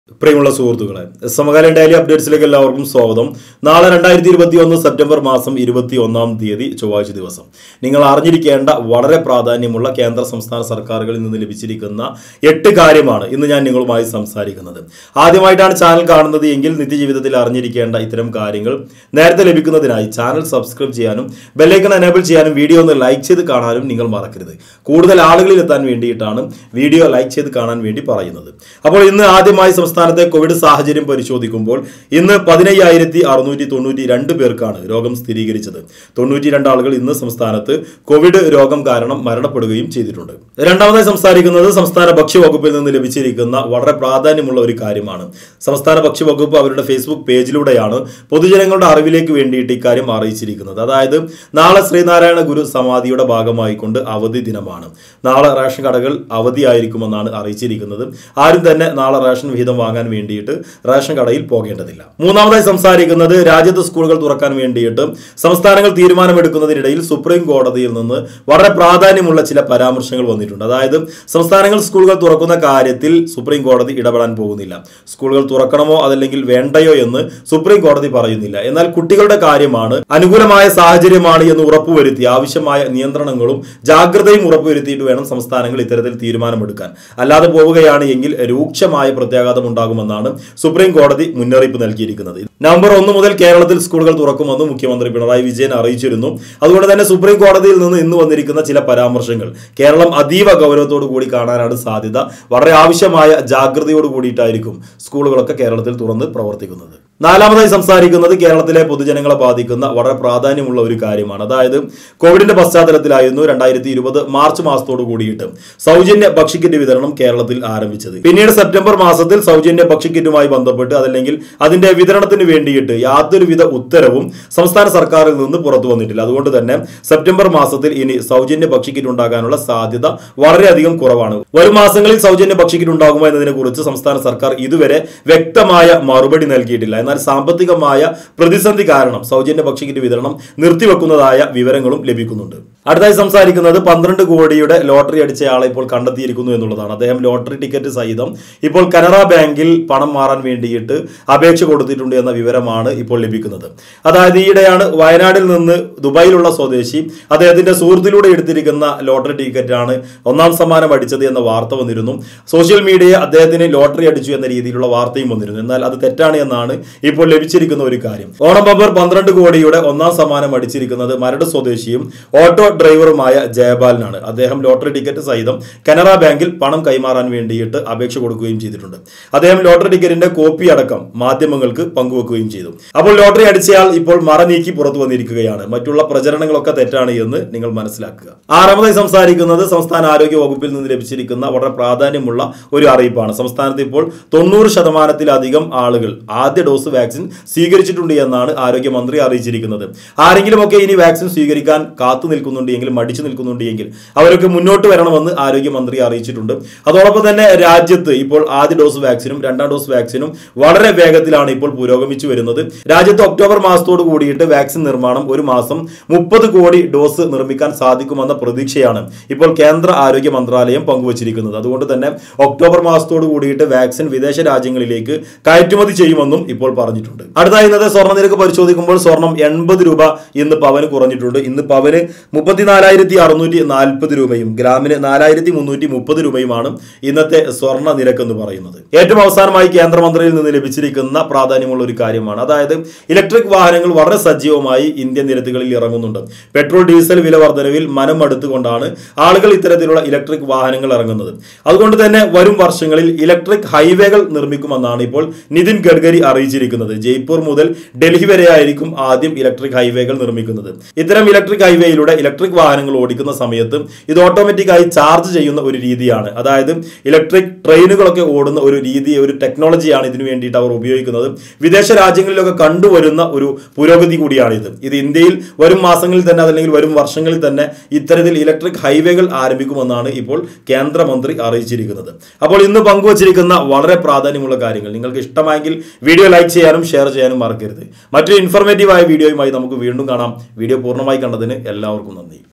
പ്രിയമുള്ള സുഹൃത്തുക്കളെ സമകാലീന ഡെയിലി അപ്ഡേറ്റ്സിലേക്ക് എല്ലാവർക്കും സ്വാഗതം നാളെ രണ്ടായിരത്തി ഇരുപത്തി ഒന്ന് സെപ്റ്റംബർ മാസം ഇരുപത്തി ഒന്നാം തീയതി ചൊവ്വാഴ്ച ദിവസം നിങ്ങൾ അറിഞ്ഞിരിക്കേണ്ട വളരെ പ്രാധാന്യമുള്ള കേന്ദ്ര സംസ്ഥാന സർക്കാരുകളിൽ നിന്ന് ലഭിച്ചിരിക്കുന്ന എട്ട് കാര്യമാണ് ഇന്ന് ഞാൻ നിങ്ങളുമായി സംസാരിക്കുന്നത് ആദ്യമായിട്ടാണ് ചാനൽ കാണുന്നത് എങ്കിൽ നിത്യജീവിതത്തിൽ അറിഞ്ഞിരിക്കേണ്ട ഇത്തരം കാര്യങ്ങൾ നേരത്തെ ലഭിക്കുന്നതിനായി ചാനൽ സബ്സ്ക്രൈബ് ചെയ്യാനും ബെല്ലൈക്കൺ എനേബിൾ ചെയ്യാനും വീഡിയോ ഒന്ന് ലൈക്ക് ചെയ്ത് കാണാനും നിങ്ങൾ മറക്കരുത് കൂടുതൽ ആളുകളിൽ എത്താൻ വേണ്ടിയിട്ടാണ് വീഡിയോ ലൈക്ക് ചെയ്ത് കാണാൻ വേണ്ടി പറയുന്നത് അപ്പോൾ ഇന്ന് ആദ്യമായി സംസ്ഥാനത്തെ കോവിഡ് സാഹചര്യം പരിശോധിക്കുമ്പോൾ ഇന്ന് പതിനയ്യായിരത്തി അറുന്നൂറ്റി തൊണ്ണൂറ്റി രണ്ട് പേർക്കാണ് രോഗം സ്ഥിരീകരിച്ചത് തൊണ്ണൂറ്റി രണ്ട് ആളുകൾ ഇന്ന് സംസ്ഥാനത്ത് കോവിഡ് രോഗം കാരണം മരണപ്പെടുകയും ചെയ്തിട്ടുണ്ട് രണ്ടാമതായി സംസാരിക്കുന്നത് സംസ്ഥാന ഭക്ഷ്യവകുപ്പിൽ നിന്ന് ലഭിച്ചിരിക്കുന്ന വളരെ പ്രാധാന്യമുള്ള ഒരു കാര്യമാണ് സംസ്ഥാന ഭക്ഷ്യവകുപ്പ് അവരുടെ ഫേസ്ബുക്ക് പേജിലൂടെയാണ് പൊതുജനങ്ങളുടെ അറിവിലേക്ക് വേണ്ടിയിട്ട് ഇക്കാര്യം അറിയിച്ചിരിക്കുന്നത് അതായത് നാളെ ശ്രീനാരായണ ഗുരു സമാധിയുടെ ഭാഗമായിക്കൊണ്ട് അവധി ദിനമാണ് നാളെ റേഷൻ കടകൾ അവധിയായിരിക്കുമെന്നാണ് അറിയിച്ചിരിക്കുന്നത് ആരും തന്നെ നാളെ റേഷൻ വിഹിതം വാങ്ങാൻ വേണ്ടിയിട്ട് റേഷൻ കടയിൽ പോകേണ്ടതില്ല മൂന്നാമതായി സംസാരിക്കുന്നത് രാജ്യത്ത് സ്കൂളുകൾ തുറക്കാൻ വേണ്ടിയിട്ട് സംസ്ഥാനങ്ങൾ തീരുമാനമെടുക്കുന്നതിനിടയിൽ സുപ്രീം കോടതിയിൽ നിന്ന് വളരെ പ്രാധാന്യമുള്ള ചില പരാമർശങ്ങൾ വന്നിട്ടുണ്ട് അതായത് സംസ്ഥാനങ്ങൾ സ്കൂളുകൾ തുറക്കുന്ന കാര്യത്തിൽ സുപ്രീം കോടതി ഇടപെടാൻ പോകുന്നില്ല സ്കൂളുകൾ തുറക്കണമോ അതല്ലെങ്കിൽ വേണ്ടയോ എന്ന് സുപ്രീം കോടതി പറയുന്നില്ല എന്നാൽ കുട്ടികളുടെ കാര്യമാണ് അനുകൂലമായ സാഹചര്യമാണ് എന്ന് ഉറപ്പുവരുത്തി ആവശ്യമായ നിയന്ത്രണങ്ങളും ജാഗ്രതയും ഉറപ്പുവരുത്തിയിട്ട് വേണം സംസ്ഥാനങ്ങൾ ഇത്തരത്തിൽ തീരുമാനമെടുക്കാൻ അല്ലാതെ പോവുകയാണ് എങ്കിൽ രൂക്ഷമായ പ്രത്യാഘാതം ഉണ്ടാകുമെന്നാണ് സുപ്രീം കോടതി മുന്നറിയിപ്പ് നൽകിയിരിക്കുന്നത് നവംബർ ഒന്ന് മുതൽ കേരളത്തിൽ സ്കൂളുകൾ തുറക്കുമെന്ന് മുഖ്യമന്ത്രി പിണറായി വിജയൻ അറിയിച്ചിരുന്നു അതുകൊണ്ട് തന്നെ സുപ്രീം കോടതിയിൽ നിന്ന് ഇന്ന് വന്നിരിക്കുന്ന ചില പരാമർശങ്ങൾ കേരളം അതീവ ഗൗരവത്തോടു കൂടി കാണാനാണ് സാധ്യത വളരെ ആവശ്യമായ ജാഗ്രതയോട് കൂടിയിട്ടായിരിക്കും സ്കൂളുകളൊക്കെ കേരളത്തിൽ തുറന്ന് പ്രവർത്തിക്കുന്നത് നാലാമതായി സംസാരിക്കുന്നത് കേരളത്തിലെ പൊതുജനങ്ങളെ ബാധിക്കുന്ന വളരെ പ്രാധാന്യമുള്ള ഒരു കാര്യമാണ് അതായത് കോവിഡിന്റെ പശ്ചാത്തലത്തിലായിരുന്നു രണ്ടായിരത്തി ഇരുപത് മാർച്ച് മാസത്തോട് കൂടിയിട്ട് സൗജന്യ ഭക്ഷ്യക്കിറ്റ് വിതരണം കേരളത്തിൽ ആരംഭിച്ചത് പിന്നീട് സെപ്റ്റംബർ മാസത്തിൽ സൗജന്യ ഭക്ഷ്യക്കിറ്റുമായി ബന്ധപ്പെട്ട് അതല്ലെങ്കിൽ അതിന്റെ വിതരണത്തിന് വേണ്ടിയിട്ട് യാതൊരുവിധ ഉത്തരവും സംസ്ഥാന സർക്കാരിൽ നിന്ന് പുറത്തു വന്നിട്ടില്ല അതുകൊണ്ട് തന്നെ സെപ്റ്റംബർ മാസത്തിൽ ഇനി സൗജന്യ ഭക്ഷ്യക്കിറ്റ് ഉണ്ടാകാനുള്ള സാധ്യത വളരെയധികം കുറവാണ് വരും മാസങ്ങളിൽ സൗജന്യ ഭക്ഷ്യക്കിറ്റ് ഉണ്ടാകുമോ എന്നതിനെ കുറിച്ച് സംസ്ഥാന സർക്കാർ ഇതുവരെ വ്യക്തമായ മറുപടി നൽകിയിട്ടില്ല എന്നാൽ സാമ്പത്തികമായ പ്രതിസന്ധി കാരണം സൗജന്യ ഭക്ഷ്യക്കിറ്റ് വിതരണം നിർത്തിവെക്കുന്നതായ വിവരങ്ങളും ലഭിക്കുന്നുണ്ട് അടുത്തായി സംസാരിക്കുന്നത് പന്ത്രണ്ട് കോടിയുടെ ലോട്ടറി അടിച്ചയാളെ ഇപ്പോൾ കണ്ടെത്തിയിരിക്കുന്നു എന്നുള്ളതാണ് അദ്ദേഹം ലോട്ടറി ടിക്കറ്റ് സഹിതം ഇപ്പോൾ കനറ ബാങ്കിൽ പണം മാറാൻ വേണ്ടിയിട്ട് അപേക്ഷ കൊടുത്തിട്ടുണ്ട് എന്ന വിവരമാണ് ഇപ്പോൾ ലഭിക്കുന്നത് അതായത് ഈയിടെയാണ് വയനാട്ടിൽ നിന്ന് ദുബായിലുള്ള സ്വദേശി അദ്ദേഹത്തിന്റെ സുഹൃത്തിലൂടെ എടുത്തിരിക്കുന്ന ലോട്ടറി ടിക്കറ്റാണ് ഒന്നാം സമ്മാനം അടിച്ചത് എന്ന വാർത്ത വന്നിരുന്നു സോഷ്യൽ മീഡിയ അദ്ദേഹത്തിന് ലോട്ടറി അടിച്ചു എന്ന രീതിയിലുള്ള വാർത്തയും വന്നിരുന്നു എന്നാൽ അത് തെറ്റാണ് എന്നാണ് ഇപ്പോൾ ലഭിച്ചിരിക്കുന്ന ഒരു കാര്യം ഓണം ബമ്പർ പന്ത്രണ്ട് കോടിയുടെ ഒന്നാം സമ്മാനം അടിച്ചിരിക്കുന്നത് മരട് സ്വദേശിയും ഓട്ടോ ഡ്രൈവറുമായ ജയപാലനാണ് അദ്ദേഹം ലോട്ടറി ടിക്കറ്റ് സഹിതം കനറ ബാങ്കിൽ പണം കൈമാറാൻ വേണ്ടിയിട്ട് അപേക്ഷ കൊടുക്കുകയും ചെയ്തിട്ടുണ്ട് അദ്ദേഹം ലോട്ടറി ടിക്കറ്റിന്റെ കോപ്പി അടക്കം മാധ്യമങ്ങൾക്ക് പങ്കുവെക്കുകയും ചെയ്തു അപ്പോൾ ലോട്ടറി അടിച്ചയാൾ ഇപ്പോൾ മറ നീക്കി പുറത്തു വന്നിരിക്കുകയാണ് മറ്റുള്ള പ്രചരണങ്ങളൊക്കെ തെറ്റാണ് എന്ന് നിങ്ങൾ മനസ്സിലാക്കുക ആറാമതായി സംസാരിക്കുന്നത് സംസ്ഥാന ആരോഗ്യ വകുപ്പിൽ നിന്ന് ലഭിച്ചിരിക്കുന്ന വളരെ പ്രാധാന്യമുള്ള ഒരു അറിയിപ്പാണ് സംസ്ഥാനത്ത് ഇപ്പോൾ തൊണ്ണൂറ് ശതമാനത്തിലധികം ആളുകൾ ആദ്യ ഡോസ് വാക്സിൻ സ്വീകരിച്ചിട്ടുണ്ട് എന്നാണ് ആരോഗ്യമന്ത്രി അറിയിച്ചിരിക്കുന്നത് ആരെങ്കിലുമൊക്കെ ഇനി വാക്സിൻ സ്വീകരിക്കാൻ കാത്തു നിൽക്കുന്നുണ്ട് എങ്കിൽ മടിച്ചു നിൽക്കുന്നുണ്ട് എങ്കിൽ അവരൊക്കെ മുന്നോട്ട് വരണമെന്ന് ആരോഗ്യമന്ത്രി അറിയിച്ചിട്ടുണ്ട് അതോടൊപ്പം തന്നെ രാജ്യത്ത് ഇപ്പോൾ ആദ്യ ഡോസ് വാക്സിനും രണ്ടാം ഡോസ് വാക്സിനും വളരെ വേഗത്തിലാണ് ഇപ്പോൾ പുരോഗമിച്ചു വരുന്നത് രാജ്യത്ത് ഒക്ടോബർ മാസത്തോട് കൂടിയിട്ട് വാക്സിൻ നിർമ്മാണം ഒരു മാസം മുപ്പത് കോടി ഡോസ് നിർമ്മിക്കാൻ സാധിക്കുമെന്ന പ്രതീക്ഷയാണ് ഇപ്പോൾ കേന്ദ്ര ആരോഗ്യ മന്ത്രാലയം പങ്കുവച്ചിരിക്കുന്നത് അതുകൊണ്ട് തന്നെ ഒക്ടോബർ മാസത്തോട് കൂടിയിട്ട് വാക്സിൻ വിദേശ രാജ്യങ്ങളിലേക്ക് കയറ്റുമതി ചെയ്യുമെന്നും ഇപ്പോൾ പറഞ്ഞിട്ടുണ്ട് അടുത്തായി ഇന്നത്തെ സ്വർണ്ണ നിരക്ക് പരിശോധിക്കുമ്പോൾ സ്വർണം എൺപത് രൂപ ഇന്ന് പവന് കുറഞ്ഞിട്ടുണ്ട് ഇന്ന് പവന് മുപ്പത്തിനാലായിരത്തി അറുന്നൂറ്റി നാൽപ്പത് രൂപയും ഗ്രാമിന് നാലായിരത്തി മുന്നൂറ്റി മുപ്പത് രൂപയുമാണ് ഇന്നത്തെ സ്വർണ്ണ നിരക്ക് എന്ന് പറയുന്നത് ഏറ്റവും അവസാനമായി കേന്ദ്രമന്ത്രിയിൽ നിന്ന് ലഭിച്ചിരിക്കുന്ന പ്രാധാന്യമുള്ള ഒരു കാര്യമാണ് അതായത് ഇലക്ട്രിക് വാഹനങ്ങൾ വളരെ സജീവമായി ഇന്ത്യൻ നിരത്തുകളിൽ ഇറങ്ങുന്നുണ്ട് പെട്രോൾ ഡീസൽ വില വർധനവിൽ മനം അടുത്തുകൊണ്ടാണ് ആളുകൾ ഇത്തരത്തിലുള്ള ഇലക്ട്രിക് വാഹനങ്ങൾ ഇറങ്ങുന്നത് അതുകൊണ്ട് തന്നെ വരും വർഷങ്ങളിൽ ഇലക്ട്രിക് ഹൈവേകൾ നിർമ്മിക്കുമെന്നാണ് ഇപ്പോൾ നിതിൻ ഗഡ്കരി അറിയിച്ചിരിക്കുന്നത് ജയ്പൂർ മുതൽ ഡൽഹി വരെയായിരിക്കും ആദ്യം ഇലക്ട്രിക് ഹൈവേകൾ നിർമ്മിക്കുന്നത് ഇത്തരം ഇലക്ട്രിക് ഹൈവേയിലൂടെ ഇലക്ട്രിക് വാഹനങ്ങൾ ഓടിക്കുന്ന സമയത്ത് ഇത് ഓട്ടോമാറ്റിക്കായി ചാർജ് ചെയ്യുന്ന ഒരു രീതിയാണ് അതായത് ഇലക്ട്രിക് ട്രെയിനുകളൊക്കെ ഓടുന്ന ഒരു രീതി ഒരു ടെക്നോളജിയാണ് ഇതിനു വേണ്ടിയിട്ട് അവർ ഉപയോഗിക്കുന്നത് വിദേശ രാജ്യങ്ങളിലൊക്കെ കണ്ടുവരുന്ന ഒരു പുരോഗതി കൂടിയാണിത് ഇത് ഇന്ത്യയിൽ വരും മാസങ്ങളിൽ തന്നെ അതല്ലെങ്കിൽ വരും വർഷങ്ങളിൽ തന്നെ ഇത്തരത്തിൽ ഇലക്ട്രിക് ഹൈവേകൾ ആരംഭിക്കുമെന്നാണ് ഇപ്പോൾ കേന്ദ്രമന്ത്രി അറിയിച്ചിരിക്കുന്നത് അപ്പോൾ ഇന്ന് പങ്കുവച്ചിരിക്കുന്ന വളരെ പ്രാധാന്യമുള്ള കാര്യങ്ങൾ നിങ്ങൾക്ക് ഇഷ്ടമായെങ്കിൽ വീഡിയോ ലൈക്ക് ചെയ്യാനും ഷെയർ ചെയ്യാനും മറക്കരുത് മറ്റൊരു ഇൻഫോർമേറ്റീവായ വീഡിയോയുമായി നമുക്ക് വീണ്ടും കാണാം വീഡിയോ പൂർണ്ണമായി കണ്ടതിന് എല്ലാവർക്കും നന്ദി